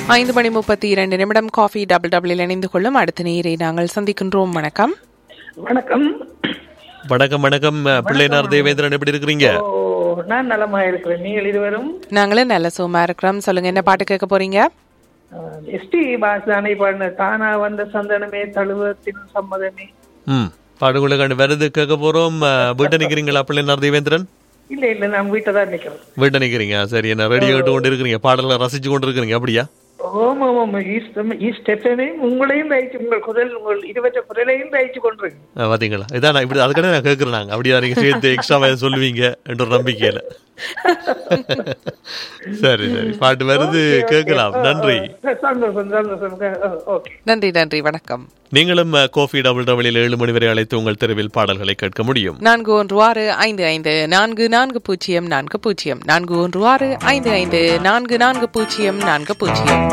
ஐந்து மணி முப்பத்தி இரண்டு நிமிடம் காஃபி டபுள் டபுளில் இணைந்து கொள்ளும் அடுத்த நேரை நாங்கள் சந்திக்கின்றோம் வணக்கம் வணக்கம் வணக்கம் வணக்கம் பிள்ளைனார் தேவேந்திரன் எப்படி இருக்கிறீங்க ஓ நான் நலமா இருக்கிறேன் நீங்கள் இருவரும் நாங்களும் நல்ல சோமா இருக்கிறோம் சொல்லுங்க என்ன பாட்டு கேட்க போறீங்க எஸ்டி பாஸ்தானை பாடின தானா வந்த சந்தனமே தழுவத்தின் சம்மதமே ம் பாடுகளை கண்டு வருது கேட்க போறோம் அஹ், வீட்டை நிக்கிறீங்களா பிள்ளைனார் தேவேந்திரன் இல்ல இல்ல நான் வீட்டை தான் நிக்கிறேன் வீட்டை நிக்கிறீங்க சரி என்ன ரெடி கேட்டு கொண்டு இருக்கிறீங்க பாடலை ரசிச்சு கொண்டு இருக்கிறீங்க அப்படியா ஓம் ஓம் ஓம் ஈஸ்ட் எஃப்எமையும் உங்களையும் தயிச்சு உங்கள் குரல் உங்கள் இருவற்ற குரலையும் தயிச்சு கொண்டிருக்கு அஹ், பாத்தீங்களா இதான் நான் இப்படி அதுக்கான நான் கேட்கறேன் நாங்க அப்படியா நீங்க சேர்த்து எக்ஸ்ட்ரா சொல்லுவீங்க என்ற ஒரு நம்பிக்கையில சரி சரி பாட்டு வருது கேட்கலாம் நன்றி சந்தோஷம் சந்தோஷம் ஓகே நன்றி நன்றி வணக்கம் நீங்களும் அஹ், கோஃபி டபுள் டபுளில் ஏழு மணி வரை அழைத்து உங்கள் தெருவில் பாடல்களை கேட்க முடியும் நான்கு ஒன்று ஆறு ஐந்து ஐந்து நான்கு நான்கு பூஜ்ஜியம் நான்கு பூஜ்ஜியம் நான்கு ஒன்று ஆறு ஐந்து ஐந்து நான்கு நான்கு பூஜ்ஜியம் நான்கு பூஜ்ஜியம்